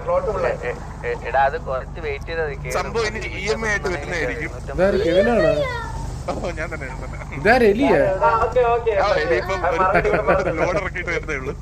എടാ അത് കുറച്ച് വെയിറ്റ് ചെയ്താൽ സംഭവം ഇനി ഇ എം ഐ ആയിട്ട് വരുന്നതായിരിക്കും ഇതാര് കെവിനാണ് ഓ ഞാൻ തന്നെ ഞാൻ തന്നെ ഇതാര് എലിയ ആ, ഇനിയിപ്പം ഒരു ലോഡ് ഇറക്കിയിട്ട് വരുന്നേ ഉള്ളൂ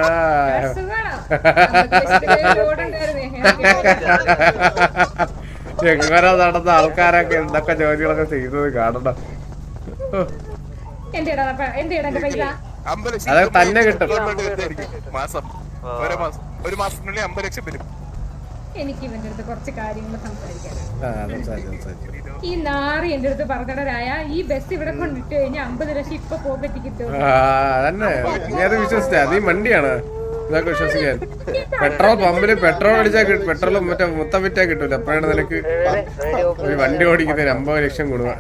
എങ്ങനെ നടന്ന ആൾക്കാരൊക്കെ എന്തൊക്കെ ജോലികളൊക്കെ ചെയ്യുന്നത് കാണണം ഓ, എന്റെടാ എന്റെടാ എന്റെ പൈസ അമ്പത് ലക്ഷം അത് രൂപ തന്നെ കിട്ടും. ഗവൺമെന്റ് വരുന്നതായിരിക്കും. മാസം ഓരോ മാസം ഒരു മാസത്തിനുള്ളിൽ അമ്പത് ലക്ഷം വരും എനിക്ക് ഇവന്റെ അടുത്ത് കുറച്ച് കാര്യങ്ങൾ സംസാരിക്കാനാണ് ആ, സംസാരിച്ചു, സംസാരിച്ചു. ഈ നാറി എന്റെ അടുത്ത് പറഞ്ഞടരായ ഈ ബസ് ഇവിടെ കൊണ്ടിട്ട് കഴിഞ്ഞാൽ അമ്പത് ലക്ഷം ഇപ്പൊ പോക്കറ്റ് കിട്ടും ആ, അതന്നെ നീ അത് വിശ്വസിച്ചാ നീ മണ്ടിയാണ് ഇതൊക്കെ വിശ്വസിക്കാൻ പെട്രോൾ പമ്പില് പെട്രോൾ അടിച്ചാൽ പെട്രോൾ മറ്റേ മൊത്തം വിറ്റാ കിട്ടൂല അപ്പോഴാണ് നിനക്ക് ഒരു വണ്ടി ഓടിക്കുന്നതിന് അമ്പത് ലക്ഷം കൊടുക്കുക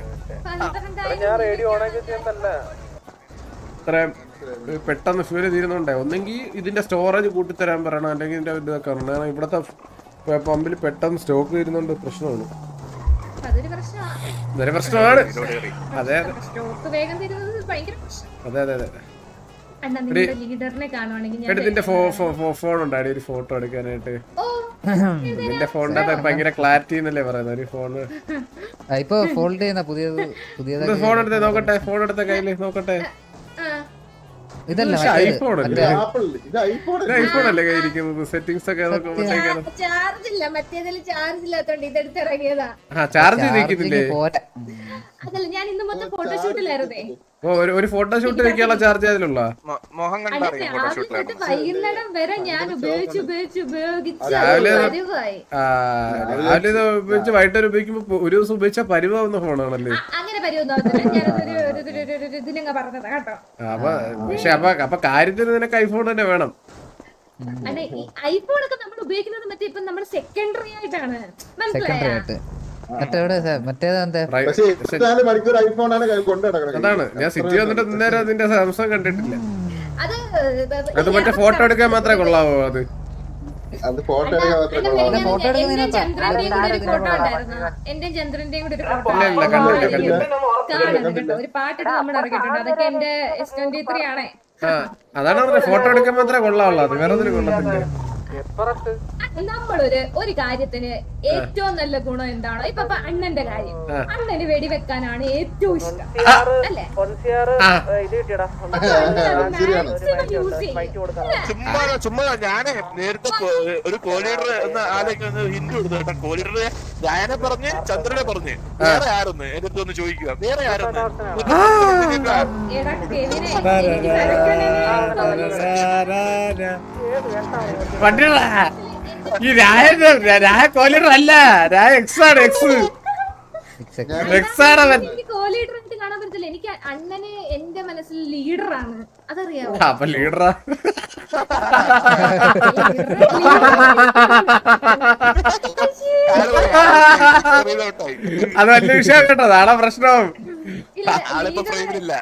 ഇത്രയും ഇത് പെട്ടെന്ന് ഫ്യൂല് തീരുന്നുണ്ടേ ഒന്നെങ്കിൽ ഇതിന്റെ സ്റ്റോറേജ് കൂട്ടിത്തരാൻ പറയണം അല്ലെങ്കിൽ ഇതിന്റെ ഇതൊക്കെ പറയണം കാരണം ഇവിടത്തെ പമ്പിൽ പെട്ടെന്ന് സ്റ്റോക്ക് തീരുന്നുണ്ട് പ്രശ്നമാണ് അതൊരു പ്രശ്നമാണ് ഇതൊരു പ്രശ്നമാണ് അതെ അതെ സ്റ്റോക്ക് വേഗം തരുന്നത് ഭയങ്കര പ്രശ്നം അതെ അതെ അതെ അണ്ണാ നിങ്ങളുടെ ലീഡറിനെ കാണുവാണെങ്കിൽ ഞാൻ എടി നിന്റെ ഫോൺ ഉണ്ടാടി ഒരു ഫോട്ടോ എടുക്കാനായിട്ട് ഓ നിന്റെ ഫോണിന്റെ അകത്ത് ഭയങ്കര ക്ലാരിറ്റി എന്നല്ലേ പറയുന്നത് ഒരു ഫോണ് ആ, ഇപ്പൊ ഫോൾഡ് ചെയ്യുന്ന പുതിയത് പുതിയത് ഫോൺ എടുത്തേ നോക്കട്ടെ ഫോൺ എടുത്ത കയ്യില് നോക്കട്ടെ ആ ഇതല്ല പക്ഷെ മറ്റേത്. ഐഫോൺ മറ്റേ അല്ലേ ആപ്പിൾ ഇത് ഐഫോൺ ഐഫോൺ അല്ലേ കയ്യിരിക്കുന്നത് സെറ്റിംഗ്സ് ഒക്കെ നോക്കുമ്പോഴത്തേക്കാണ് ചാർജ് ഇല്ല മറ്റേതിൽ ചാർജ് ഇല്ലാത്തോണ്ട് ഇതെടുത്ത് ഇറങ്ങിയതാ ആ ചാർജ് ചാർജിങ് നിൽക്കുന്നില്ലേ പോരാ അതല്ല ഞാൻ ഇന്ന് മൊത്തം ഫോട്ടോഷൂട്ടിലായിരുന്നേ ഓ ഒരു ഒരു ഫോട്ടോഷൂട്ട് വെക്കാനുള്ള ചാർജ് അതിലുള്ള മോ- മോഹൻ അല്ല കണ്ടറിയാം രാവിലെ തൊട്ട് ഫോട്ടോഷൂട്ടിലാണ് വൈകുന്നേരം വരെ ഞാൻ ഉപയോഗിച്ച് ഉപയോഗിച്ച് ഉപയോഗിച്ച് രാവിലെ അത് പരുവായി ആ രാവിലെ ഇത് ഉപയോഗിച്ച് വൈകിട്ട് ഉപയോഗിക്കുമ്പോ ഒരു ദിവസം ഉപയോഗിച്ച പരിവാവുന്ന ഫോണാണല്ലേ അ- അങ്ങനെ പരുവൊന്നും ഞാനതൊരു ഒരു- ഒരു- ഒരു- ഒരു- ഒരു ഇതിനങ്ങ് പറഞ്ഞതാ കേട്ടോ ആ, അപ്പൊ പക്ഷെ അപ്പൊ അപ്പൊ കാര്യത്തിന് നിനക്ക് ഐഫോൺ തന്നെ വേണം അല്ല ഈ ഐഫോൺ ഒക്കെ നമ്മൾ ഉപയോഗിക്കുന്നത് മറ്റേ ഇപ്പൊ നമ്മൾ സെക്കൻഡറി ആയിട്ടാണ് സെക്കൻഡറി മനസ്സിലായോ ആയിട്ട് മറ്റേവിടെ മറ്റേത് എന്താ റൈ- പക്ഷേ ഇരുപത്തിനാല് മണിക്കൂർ ഐഫോൺ ആണ് കൊണ്ടു നടക്കുന്നത് അതാണ് ഞാൻ സിറ്റി വന്നിട്ട് നേരെ അതിന്റെ സാംസങ് കണ്ടിട്ടില്ല അത് അത് മറ്റേ ഫോട്ടോ എടുക്കാൻ മാത്രമേ കൊള്ളാവോ അത് അത് ഫോട്ടോ എടുക്കാൻ മാത്രമേ കൊള്ളാവൂ. photo എടുക്കുന്നതിനകത്താ. ചന്ദ്രന്റെയും കൂടെ ഒരു അതിനകത്താ. ഫോട്ടോ ഉണ്ടായിരുന്നു എന്റെ ചന്ദ്രന്റെയും കൂടെ ഒരു ഫോട്ടോ ഇല്ല, ഇല്ല, കണ്ടില്ല, കണ്ടില്ല. കാണുന്നു കേട്ടോ ഒരു പാട്ടിട്ട് നമ്മൾ ഇറക്കിയിട്ടുണ്ട് അതൊക്കെ എന്റെ എസ് ട്വന്റി ത്രീ ആണേ ആ അതാണ് പറഞ്ഞത് ഫോട്ടോ എടുക്കാൻ മാത്രമേ കൊള്ളാവുള്ളൂ അത് വേറെ ഒന്നിനും കൊള്ളത്തില്ല നമ്മളൊരു ഒരു കാര്യത്തിന് ഏറ്റവും നല്ല ഗുണം എന്താണോ ഇപ്പൊ ഇപ്പൊ അണ്ണന്റെ കാര്യം അണ്ണന് വെടിവെക്കാനാണ് ഏറ്റവും ഇഷ്ടം അല്ലേ ആ യൂസ് ചെയ്യും ചുമ്മാ ചുമ്മാ ഞാന് നേരത്തെ കോ- ഒരു കോലീഡർ എന്ന ആലേക്ക് ഒന്ന് ഹിന്ദു എടുത്തു കേട്ടോ കോലീഡറെ ഞാനെ പറഞ്ഞ് ചന്ദ്രനെ പറഞ്ഞ് വേറെ ആരൊന്ന് എന്റെ അടുത്ത് ഒന്ന് ചോദിക്കുക വേറെ ആരൊന്ന് എടാ കെവിനെ എനിക്ക് സരക്കനെ വണ്ടിയുള്ള ഈ രായ രായ കോലിഡർ അല്ല രായ എക്സ് ആണ് എക്സ് എക്സ് ആണ് അവൻ എനിക്ക് കോ-ലീഡർ ആയിട്ട് കാണാൻ പറ്റത്തില്ല എനിക്ക് അണ്ണന് എന്റെ മനസ്സിൽ ലീഡറാണ് അതറിയാവോ ആ, അപ്പൊ ലീഡറാ അത് വലിയ വിഷയം കേട്ടോ നാളെ പ്രശ്നം ആളിപ്പോ ഫ്രെയിമിലില്ല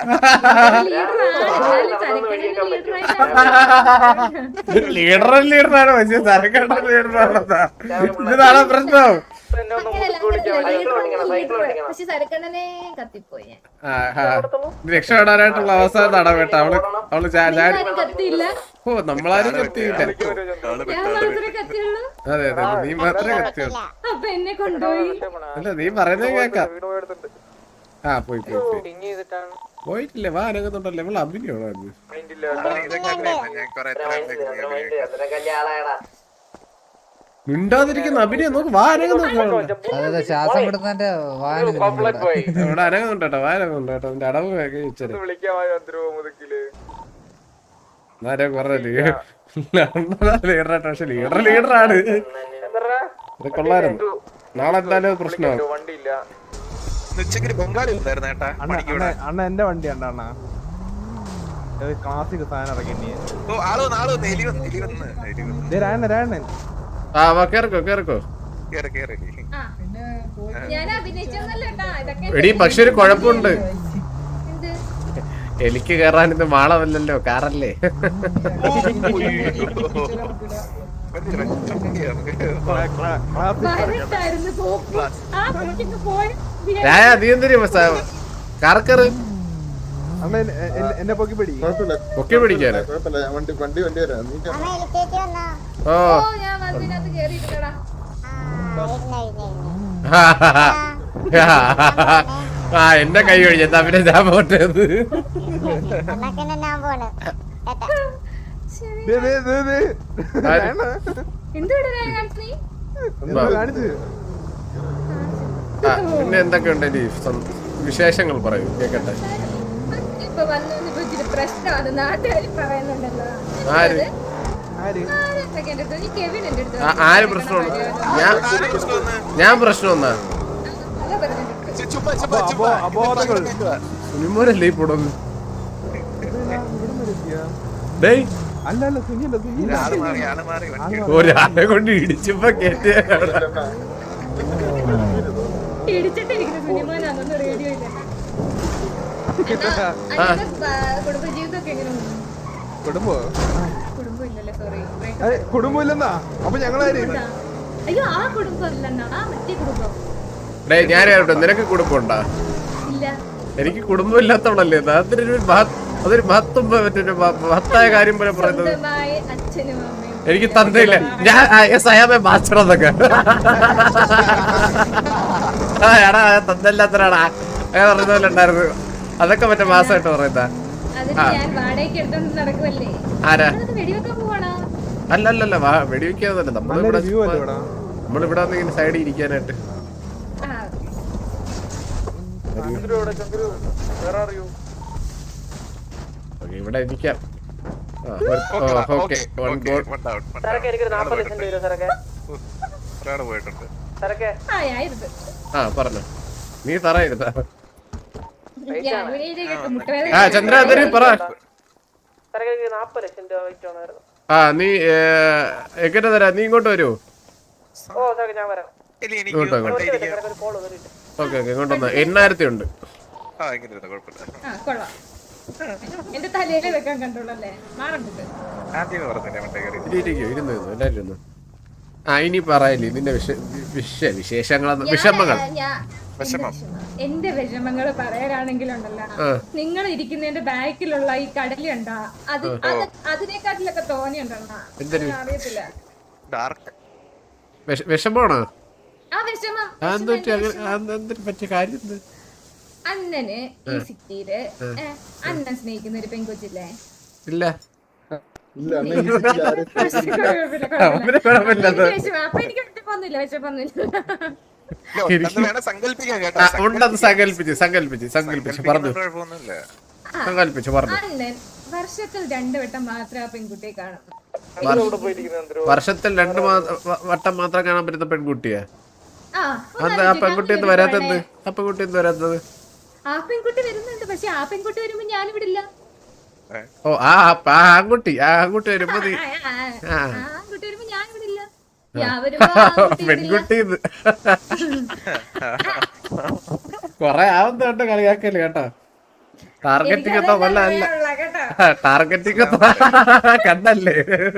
ലീഡർ ലീഡറാണ് പക്ഷെ സരക്കണ്ട ലീഡറാണ് ഇത് നാളെ പ്രശ്നം പക്ഷെ സരക്കണ്ണനെ കത്തിപ്പോയി ഞാൻ ആ, ആ. ഇത് രക്ഷപ്പെടാനായിട്ടുള്ള അവസാനം നടവേട്ട അവള് അവള് ചാ- ചാടി ആരും കത്തിയില്ല ഓ നമ്മളാരും കത്തിയില്ല ഞാൻ മാത്രമേ കത്തിയുള്ളൂ അതെ അതെ അതെ, നീ മാത്രമേ കത്തിയുള്ളൂ അപ്പൊ എന്നെ കൊണ്ടുപോയി അല്ല നീ പറയുന്നത് കേക്കാം ആ പോയി പോയി പോയി പോയിട്ടില്ല വാ അനങ്ങുന്നുണ്ടല്ലോ ഇവള് അഭിനയാണോ അത് ഞാൻ കൊറേ മിണ്ടാതിരിക്കുന്ന അഭിനയം നോക്ക് വാ അനങ്ങുന്നുണ്ടോ അതെ അതെ ശ്വാസം വിടുന്നതിന്റെ വാഹനം ഇവിടെ അനങ്ങുന്നുണ്ട് കേട്ടോ വാ അനങ്ങുന്നുണ്ട് കേട്ടോ നിന്റെ അടവ് കഴിച്ചത് എന്നാലും കുറെ ലീഡറായിട്ട് പക്ഷെ ലീഡർ ലീഡറാണ് ഇത് കൊള്ളായിരുന്നു നാളെ എന്തായാലും പ്രശ്നമാകും ഉച്ചയ്ക്ക് ബംഗാളി ഉണ്ടായിരുന്നു ഏട്ടാ പണിക്ക് വിടാൻ. അണ്ണ എന്റെ വണ്ടി ഉണ്ട് അണ്ണ ക്ലാസിക് സാധനം ഇറക്കി നീ ഓ ആള് വന്ന് ആള് വന്ന് എലി വന്ന് എലി വന്ന് എലി വന്ന് ദേ രായണ്ണ രായണ്ണൻ ആ വാ കേറിക്കോ കേറിക്കോ കേറി കേറി ആ ഞാൻ അഭിനയിച്ചൊന്നല്ല കേട്ടാ ഇതൊക്കെ എടി പക്ഷെ ഒരു കുഴപ്പമുണ്ട് എന്ത് എനിക്ക് കയറാൻ ഇത് മാളമല്ലല്ലോ കാറല്ലേ വരട്ടായിരുന്നു പോക്ക് ആ കുട്ടിക്ക് പോയി രായ നീ എന്തിനു കാർക്കറ് അണ്ണ എന്നെ- എന്നെ- എന്നെ പൊക്കി പിടി കുഴപ്പമില്ല ഒക്കെ പിടിക്കാന് കുഴപ്പമില്ല ഞാൻ വണ്ടി വണ്ടി വണ്ടി വരാം നീ അമ്മ എലിച്ചേച്ചി വന്നാ ഓ ഓ ഞാൻ വന്നതിനകത്ത് കേറിയിട്ടില്ലടാ ആ ഇരുന്ന് ഇരുന്ന് ഇരുന്ന് ആ എന്റെ കൈ ഒഴിഞ്ഞ പിന്നെ ഞാൻ പോട്ടേന്ന് അമ്മക്കന്നെ ഞാൻ പോണ് ടാറ്റാ. ശരി ദേ, ദേ, ദേ, ദേ. ആര്? അണ്ണാ, എന്തുവിടെ ഞാൻ കാണിച്ചു നീ എന്താ കാണിച്ച് ആ, പിന്നെ എന്തൊക്കെയുണ്ട് ഇനി സം- വിശേഷങ്ങൾ പറയൂ കേക്കട്ടെ ഇപ്പൊ വന്നു ഇപ്പൊ ഇച്ചിരി പ്രശ്നമാണ് നാട്ടുകാർ പറയുന്നുണ്ടല്ലോ ആര്? ആര് ആരൊക്കെ എന്റെ അടുത്ത് നീ കെവിൻ എന്റെ അടുത്ത് ആ, ആര് പ്രശ്നമാണ് ഞാൻ ആര് പ്രശ്നമെന്ന്? ഞാൻ പ്രശ്നം എന്നാ അതാ പറഞ്ഞത് ചെ- ചുമ്മാ, ചുമ്മാ, അബോ- ചുമ്മാ. അബോധകൾ. കേൾക്കുവാ. സുനിമോനല്ലേ ഈ പുടന്ന് ഇവിടം വരെ എത്തിയാ? ഡേയ് അല്ല അല്ല സുനിയല്ല സുനിയല്ല ആള് മാറി ആള് മാറി വണ്ടി ഒരാളെ കൊണ്ട് ഇടിച്ചപ്പോ കേട്ടിയ ഇടിച്ചിട്ടിരിക്കുന്ന സുനിമോനാണെന്ന് റേഡിയോ ഇല്ല കുടുംബജീവിതമൊക്കെ എങ്ങനെ പോകുന്നു? കുടുംബോ കുടുംബം ഇല്ലല്ലോ സോറി ഏ, കുടുംബമില്ലെന്നാ അപ്പൊ ഞങ്ങളാര് അയ്യോ ആ കുടുംബം അല്ലെന്നാ ആ മറ്റേ കുടുംബം ഡേയ് ഞാൻ കേട്ടോ നിനക്ക് കുടുംബമുണ്ടാ ഇല്ല എനിക്ക് കുടുംബമില്ലാത്തവളല്ലേ ഇത് അതൊരു മഹ- അതൊരു മഹത്വം മറ്റൊരു മ- മഹത്തായ കാര്യം പോലെ പറയുന്നത് സ്വന്തമായി അച്ഛനും അമ്മയും എനിക്ക് തന്തയില്ല ഞാൻ സയാമെ മാസ്റ്റർ എന്നൊക്കെ ആ എടാ തന്തല്ലാത്തരാടാ ഞാൻ പറയുന്ന പോലെ ഉണ്ടായിരുന്നു അതൊക്കെ മറ്റേ മാസമായിട്ട് പറയുന്ന അതിന് ആ. ഞാൻ വാടകയ്ക്ക് എടുത്തോണ്ട് നടക്കുമല്ലേ ആരാ അത് വെടിവെക്കാൻ പോവാണോ അല്ല അല്ല അല്ല വാ വെടിവെക്കാന്നല്ല നമ്മളിവിടെ നല്ലൊരു വ്യൂ അല്ലേ ഇവിടെ നമ്മളിവിടെ വന്ന് ഇങ്ങനെ സൈഡിൽ ഇരിക്കാനായിട്ട് ആ ഓക്കേ, ഇവിടെ ഇരിക്കാം ആ, ഒരു- okay, oh, okay, okay, one okay, goal. one down, one down. ഒരാള് പോയിട്ടുണ്ട്. ഒരാള് പോയിട്ടുണ്ട് ആ ആയിരുന്നു ആ പറഞ്ഞു നീ തറയിരുന്ന ഞാൻ ഇവിടെ ഇരിക്കട്ടെ, മുട്ടുവേദന ആ ചന്ദ്ര അതൊരു പറ നാപ്പത് ലക്ഷം രൂപ വെയിറ്റ് വേണമായിരുന്നു ആ നീ ഏ, എങ്ങനെ തരാം നീ ഇങ്ങോട്ട് വരുമോ ഓ സാറേ ഞാൻ വരാം ഇല്ല, എനിക്ക് ഇങ്ങോട്ടോ, ഇങ്ങോട്ടോ. ഇവിടെ ഇരിക്കാം. ഒരു കോള് വന്നിട്ട് ഓക്കെ ഓക്കെ ഇങ്ങോട്ട് വന്നാ എണ്ണായിരത്തി ഉണ്ട് ആ, ഇങ്ങനെ ഇരുന്നോ, കുഴപ്പമില്ല. ആ കൊള്ളാം എന്റെ തലയില് വെക്കാൻ കണ്ടോളല്ലേ മാറണ്ടിട്ട് ആദ്യമേ പറഞ്ഞില്ലേ മണ്ടേ കയറി. ഇരിക്കോ ഇരുന്നു ഇരുന്നു എല്ലാവരും ഇരുന്നു ആ ഇനി പറയല്ലേ നിന്റെ വിഷ വിഷ വിശേഷങ്ങൾ വിഷമങ്ങൾ വിഷമം. എന്റെ വിഷമങ്ങൾ പറയാനാണെങ്കിലുണ്ടല്ലോ ആ. നിങ്ങൾ ഇരിക്കുന്നതിന്റെ ബാക്കിലുള്ള ഈ കടലുണ്ടാ അത് അത് അതിനെക്കാട്ടിലൊക്കെ തോന്നിയുണ്ടോ എന്തിന്? അറിയത്തില്ല ഡാർക്ക് വിഷ- വിഷമമാണോ ആ വിഷമം ആ എന്ത് പറ്റി അങ്ങനെ ആ എന്ത് എന്തിന് പറ്റിയ കാര്യം എന്ത് അണ്ണന് ഈ സിറ്റിയില് ഏ, അണ്ണൻ സ്നേഹിക്കുന്ന ഒരു പെൺകൊച്ചില്ലേ ഇല്ല ഇല്ല അണ്ണ ഈ സിറ്റിയിൽ ആരും കുഴപ്പമില്ല, അവന് കുഴപ്പമില്ല. കുഴപ്പമില്ല അത്. എനിക്ക് വിഷമം. അപ്പൊ എനിക്ക് വിഷമൊന്നുമില്ല വിഷമൊന്നുമില്ല ഇല്ല, ഉണ്ടെന്ന് വേണം സങ്കല്പിക്കാൻ കേട്ടോ ആ ഉണ്ടെന്ന് സങ്കല്പിച്ച് സങ്കല്പിച്ച് സങ്കല്പിച്ച് പറഞ്ഞു സങ്കല്പിക്കുന്നതുകൊണ്ട് കുഴപ്പമൊന്നുമില്ല സങ്കല്പിച്ച് പറഞ്ഞു അണ്ണൻ വർഷത്തിൽ രണ്ടു വട്ടം മാത്രമേ ആ പെൺകുട്ടിയെ കാണും വർഷത്തിൽ രണ്ട് മാ- വ- വട്ടം മാത്രം കാണാൻ പറ്റുന്ന പെൺകുട്ടിയാ ആ അത് ആ പെൺകുട്ടി എന്ത് വരാത്തത് ആ പെൺകുട്ടി എന്ത് വരാത്തത് ആ പെൺകുട്ടി വരുന്നുണ്ട് പക്ഷെ ആ പെൺകുട്ടി വരുമ്പോ ഞാൻ വിടില്ല ഓ ആ ആ ആൺകുട്ടി ആ ആൺകുട്ടി വരുമ്പോ നീ ആ, ആ, ആ. ആ പെൺകുട്ടി വരുമ്പോ ഞാൻ വിടില്ല ഞാൻ വരുമ്പോ ആ കുട്ടി വിടില്ല. പെൺകുട്ടി ഇത് കൊറേ ആവുന്നുണ്ട് കളിയാക്കല് കേട്ടോ ടാർഗറ്റിംഗ് ഒക്കെ എനിക്കതല്ല കൊല്ല അല്ല പറയാനുള്ള കേട്ടോ. ടാർഗറ്റിംഗ് ഒക്കെ കണ്ടല്ലേ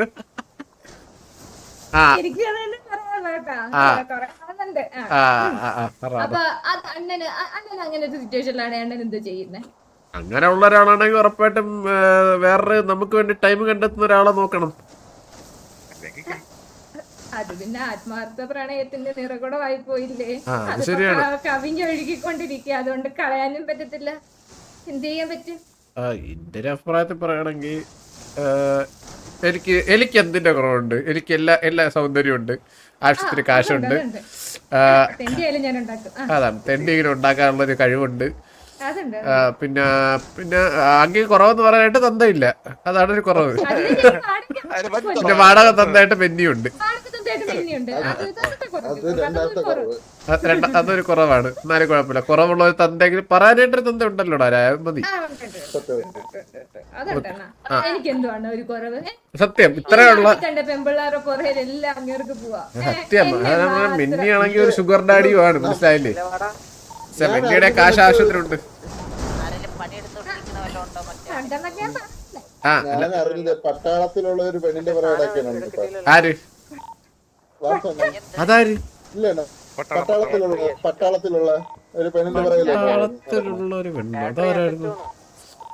ആ എനിക്ക് അതന്നെ പറയാനുള്ള കേട്ടോ. ആ. കുറെ കാണുന്നുണ്ട്. ആ. ആ ആ, ആ പറ അപ്പൊ അത് അണ്ണന് അ- അണ്ണൻ അങ്ങനത്തെ സിറ്റുവേഷനിലാണ് അണ്ണൻ എന്ത് ചെയ്യുന്നത് അങ്ങനെ ഉള്ള ഒരാളാണെങ്കിൽ ഉറപ്പായിട്ടും ഏ, വേറൊരു നമുക്ക് വേണ്ടി ടൈം കണ്ടെത്തുന്ന ഒരാളെ നോക്കണം അല്ലെങ്കിൽ അത് പിന്നെ ആത്മാർത്ഥ പ്രണയത്തിന്റെ നിറകുടമായി പോയില്ലേ ആ, അത് അതിപ്പോ ശരിയാണ്. ക- കവിഞ്ഞൊഴുകിക്കൊണ്ടിരിക്കുക അതുകൊണ്ട് കളയാനും പറ്റത്തില്ല എന്ത് ചെയ്യാൻ പറ്റും ആ, എന്റെ ഒരു അഭിപ്രായത്തിൽ പറയുകയാണെങ്കിൽ എനിക്ക് എനിക്ക് എന്തിന്റെ കുറവുണ്ട് എനിക്ക് എല്ലാ എല്ലാ സൗന്ദര്യവും ഉണ്ട് ആവശ്യത്തിന് കാശുണ്ട് അതുണ്ട്. ആ, തെന്റെ ആയാലും ഞാൻ ഉണ്ടാക്കും ആ അതാണ് തെണ്ടിങ്ങനെ ഉണ്ടാക്കാനുള്ള ഒരു കഴിവുണ്ട് അതുണ്ട് ആ, പിന്നെ പിന്നെ അങ്ങ് കുറവെന്ന് പറയാനായിട്ട് തന്തയില്ല അതാണ് ഒരു കുറവ് അതിന് ഞാൻ വാടക- അതിന് പറ്റും. പിന്നെ വാടക തന്തയായിട്ട് പെന്നിയുണ്ട് വാടക തന്നതായിട്ട് മെന്നിയുണ്ട്. അത് ഇതൊക്കെ കുറച്ച്. അത് അതൊന്നും രണ്ടാമത്തെ കുറവ്. കുറവ് അത് രണ്ട അതൊരു കുറവാണ് എന്നാലും കുഴപ്പമില്ല കുറവുള്ള ഒരു തന്തെങ്കിലും പറയാനായിട്ടൊരു തന്ത ഉണ്ടല്ലോടാ രാ- മതി ആ, ഉണ്ട്, ഉണ്ട്, ഉണ്ട്. സത്യം അതുണ്ടെണ്ണ. എനിക്ക് എന്തുവാണ് ഒരു കുറവ് ഏ? സത്യം ഇത്രയുള്ള ഈ കണ്ട പെമ്പിള്ളാരെ പുറകിലെല്ലാം അങ്ങേർക്ക് പോവാ ഏ, സത്യം എന്നെ അത് നമ്മള് മാത്രം. മിന്നിയാണെങ്കിൽ ഒരു ഷുഗർ ഡാഡിയും ആണ് മനസ്സിലായില്ലേ പക്ഷെ മിന്നിയുടെ കാശ് ആവശ്യത്തിനുണ്ട് ആരെങ്കിലും പണിയെടുത്തോണ്ടിരിക്കുന്ന വല്ലതും ഉണ്ടോ മറ്റേ കണ്ടെന്നൊക്കെ ഞാൻ പറഞ്ഞില്ലേ? ആ ഞാൻ അറിഞ്ഞത് പട്ടാളത്തിലുള്ള ഒരു പെണ്ണിന്റെ പുറകെയൊക്കെയാണ് കേട്ടോ ആര് വാസന അതാര് ഇല്ല പട്ടാളത്തിലുള്ള പട്ടാളത്തിലുള്ള ഒരു പെണ്ണിന്റെ പുറകിലാണ് പട്ടാളത്തിലുള്ള ഒരു പെണ്ണ് അതാരായിരുന്നു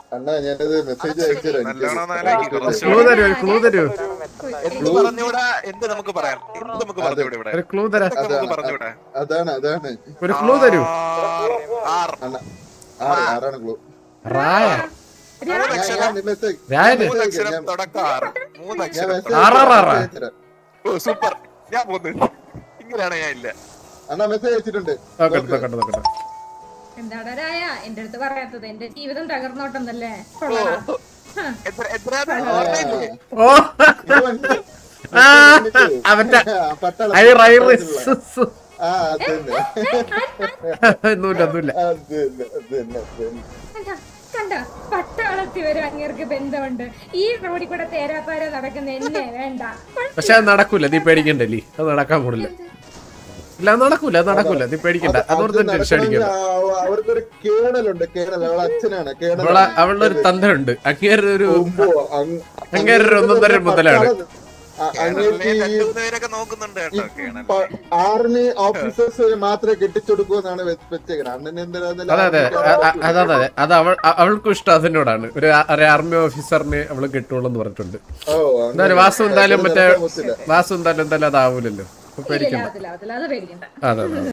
അണ്ണാ ഞാനത് മെസ്സേജ് അയച്ചുതരാം നല്ലോണം ആലോചിക്ക്, കുറച്ച് ക്ലൂ തരൂ ഒരു ക്ലൂ തരൂ എന്ത് പറഞ്ഞൂടാ എന്ത് നമുക്ക് പറയാം എന്ത് നമുക്ക് പറഞ്ഞൂടെ ഇവിടെ ഒരു ക്ലൂ തരാ എന്തൊക്കെ നമുക്ക് പറഞ്ഞൂടെ അതാണ് അതാണ് ഒരു ക്ലൂ തരൂ ആർ അണ്ണ ആറ് ആറാണ് ക്ലൂ റായ ഞാൻ മെസ്സേജ് രായന് മൂന്ന് അക്ഷരം തുടക്കം ആറ് മൂന്ന് ഞാൻ അക്ഷരം മെസ്സേജ് ആറാറാറാ. അയച്ചുതരാം. ഓ സൂപ്പർ ഞാൻ പോന്നു ഇങ്ങനെയാണ് ഞാൻ ഇല്ല അണ്ണാ മെസ്സേജ് അയച്ചിട്ടുണ്ട് നോക്കട്ടെ നോക്കട്ടെ നോക്കട്ടെ എന്താടാ രായ എന്റെ അടുത്ത് പറയാത്തത് എന്റെ ജീവിതം തകർന്നോട്ടെന്നല്ലേ ഓ കൊള്ളാടാ. ഹ. എത്ര എത്രയാണ് ഓർമ്മയില്ലേ ഓ ഇത് മനസ്സിലായി. ആ, അവന്റെ ആ, പട്ടാളം. ഐ റൈറിസ് ആ അത് തന്നെ ഒന്നുമില്ല ഒന്നുമില്ല അത് തന്നെ അത് തന്നെ അത് തന്നെ കണ്ട കണ്ട പട്ടാളത്തിൽ വരെ അങ്ങേർക്ക് ബന്ധമുണ്ട് ഈ റോഡിൽ കൂടെ തേരാപ്പാര നടക്കുന്ന എന്നെ വേണ്ട പക്ഷെ അത് നടക്കൂല നീ പേടിക്കണ്ടല്ലേ അത് നടക്കാൻ പോണില്ല ഇല്ല അത് നടക്കൂല അത് നടക്കൂല നീ പേടിക്കണ്ട അതോർത്ത് അത് ടെൻഷൻ അടിക്കണ്ട നടക്കണമെങ്കിൽ ആ- അവർക്കൊരു കേണലുണ്ട് കേണൽ അവളെ അച്ഛനാണ് കേണൽ അവളെ അവളുടെ ഒരു തന്ത്രമുണ്ട് അങ്ങേരുടെ ഒരു ഒമ്പോ, അങ്- അങ്ങേരുടെ ഒരു ഒന്നൊന്നര മുതലാണ് ആ, അങ്ങേക്ക് ഈ പേരൊക്കെ നോക്കുന്നുണ്ട് കേട്ടോ കേണൽ പ- ആർമി ഓഫീസേഴ്സ് മാത്രമേ കെട്ടിച്ചെടുക്കൂന്നാണ് വെച്ചേക്കുന്നത് അണ്ണൻ എന്തിനാ അതെ അതെ അ- അ- അതെ അതെ അതെ അത് അവൾ അ- അവൾക്കും ഇഷ്ടം അതിനോടാണ് ഒരു ആ- ഒരു ആർമി ഓഫീസറിനെ അവള് കിട്ടുള്ളൂ എന്ന് പറഞ്ഞിട്ടുണ്ട് ഓ എന്തായാലും വാസു എന്തായാലും മറ്റേ പറ്റില്ല വാസു എന്തായാലും എന്തായാലും അതാവൂലല്ലോ അപ്പൊ ഇല്ല, പേടിക്കണ്ട ആവത്തില്ല, ആവത്തില്ല, അത് പേടിക്കണ്ട അതെ അതെ